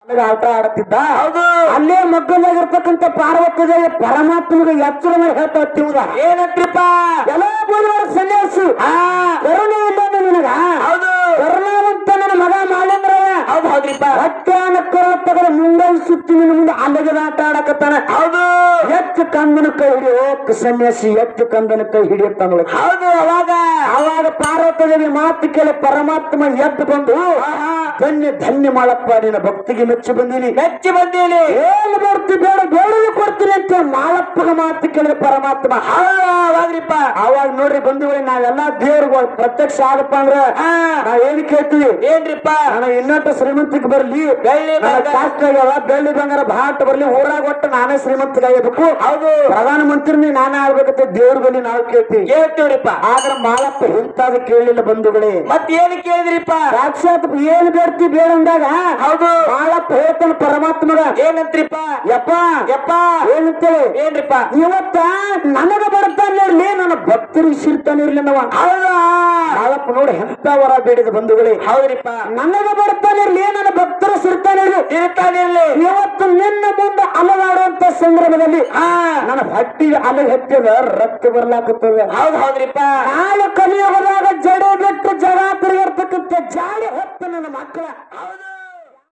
ಅಲ್ಲಿಗೆ ಆಟ ಆಡುತ್ತಿದ್ದ ಹೌದು ಅಲ್ಲೇ ಮಗ್ಗಲಾಗಿರ್ತಕ್ಕಂಥ ಪಾರ್ವತಿ ದೇವಿ ಪರಮಾತ್ಮನಿಗೆ ಎಚ್ಚರ ಮಾಡಿ ಹೇಳ್ತಾ ತಿಳ್ದ ಏನಂತ್ರಿಪ್ಪ ಎಲ್ಲ ಬೋಧವಾರ ಸನ್ಯಾಸಿ ಆ ಕರುಣೆ ಇಲ್ಲದ ನಿನಗ ಹೌದು ಕರುಣಾವಂತ ನನ್ನ ಮಗ ಮಾಲೇಂದ್ರಯ್ಯ ಹೌದು ಹೌದ್ರಿಪ್ಪ ಹೊಟ್ಟೆನ ಕರ ತಗದ ಮುಂಗೈ ಸುತ್ತಿ ನಿನ್ನ ಮುಂದೆ ಅಲ್ಲಗದ ಆಟ ಆಡಕತ್ತಾನ ಹೌದು ಎತ್ತು ಕಂದನ ಕೈ ಹಿಡಿಯೋ ಸನ್ಯಾಸಿ ಎತ್ತು ಕಂದನ ಕೈ ಹಿಡಿಯುತ್ತಾನ ಹೌದು ಅವಾಗ ಅವಾಗ ಪಾರ್ವತಿ ದೇವಿ ಮಾತು ಕೇಳಿ ಪರಮಾತ್ಮ ಎದ್ದು ಬಂದು ಆಹಾ, ಧನ್ಯ ಧನ್ಯ ಮಾಡಪ್ಪ ನಿನ್ನ ಭಕ್ತಿಗೆ ಮೆಚ್ಚಿ ಬಂದೀನಿ ಮೆಚ್ಚಿ ಬಂದೀನಿ ಏನು ಬರ್ತಿ ಬೇಡ ಬೇಡಲು ಕೊಡ್ತೀನಿ ಅಂತ ಮಾಳಪ್ಪಗ ಮಾತು ಕೇಳಿದ ಪರಮಾತ್ಮ ಹೌದು ಅವಾಗ್ರಿಪ್ಪ ಅವಾಗ ನೋಡ್ರಿ ಬಂಧುಗಳೇ ನಾವೆಲ್ಲಾ ದೇವ್ರಿಗೆ ಪ್ರತ್ಯಕ್ಷ ಆಗಪ್ಪ ಅಂದ್ರ ಆ ನಾವ್ ಏನ್ ಕೇಳ್ತೀವಿ ಏನ್ರಿಪ್ಪ ನಾನು ಇನ್ನೊಟ್ಟು ಶ್ರೀಮಂತಿಗೆ ಬರ್ಲಿ ಬೆಳ್ಳಿ ನನ್ನ ಬಂಗಾರ. ಕಾಸ್ಟ್ ಆಗ್ಯಾವ ಬೆಳ್ಳಿ ಬಂಗಾರ ಭಾಟ್ ಬರ್ಲಿ ಊರಾಗ ಒಟ್ಟು ನಾನೇ ಶ್ರೀಮಂತಿಗೆ ಆಗ್ಬೇಕು ಹೌದು ಪ್ರಧಾನ ಮಂತ್ರಿ ನಾನೇ ಆಗ್ಬೇಕಂತ ದೇವ್ರ ಬಳಿ ನಾವು ಕೇಳ್ತೀವಿ ಕೇಳ್ತೀವ್ರಿಪ್ಪ ಆದ್ರ ಮಾಳಪ್ಪ ಇಂತಾದ ಕೇಳಿಲ್ಲ ಬಂಧುಗಳೇ ಮತ್ ಏನ್ ಕೇಳಿದ್ರಿಪ್ಪ ಸಾಕ್ಷಾತ್ ಏನ್ ಬೇಡ್ತಿ ಬೇಡ ಅಂದಾಗ ಹೌದು ಮಾಳಪ್ಪ ಹೇಳ್ತಾನ ಪರಮಾತ್ಮಗ ಏನಂತ್ರಿಪ್ಪ ಯಪ್ಪ ಯಪ್ಪ ಏನಂತೇಳಿ ಏನ್ರಿಪ್ಪ ಇವತ್ತ ನನಗ ಬರ್ತಾನೆ ಇರ್ಲಿ ನನ್ನ ಭಕ್ತರಿಗೆ ಸಿರ್ತಾನೆ ಇರ್ಲಿ ನಾವ ಹೌದಾ ಮಾಳಪ್ಪ ನೋಡಿ ಎಂತ ವರ ಬೇಡಿದ ಬಂಧುಗಳೇ ಹೌದ್ರಿಪ್ಪ ನನಗ ಬರ್ತಾನೆ ಇರ್ಲಿ ನನ್ನ ಭಕ್ತರು ಸಿರ್ತಾನೆ ಇರ್ಲಿ ತಿಳ್ತಾನಿರ್ಲಿ ಇವತ್ತು ನಿನ್ನ ಮುಂದೆ ಅಲಗಾಡುವಂತ ಸಂದರ್ಭದಲ್ಲಿ ಹಾ ನನ್ನ ಹೊಟ್ಟಿಗೆ ಅಲೆ ಹತ್ತಿದ ರಕ್ತ ಬರ್ಲಾಕತ್ತದ ಹೌದ್ ಹೌದ್ರಿಪ್ಪ ನಾಳೆ ಕಲಿಯುಗದಾಗ ಜಡೆ ಬಿಟ್ಟು ಜಗ ತಿರುಗಿರ್ತಕ್ಕಂಥ ಜಾಡಿ ಹೊತ್ತು ನನ್ನ ಮಕ್ಕಳ ಹೌದು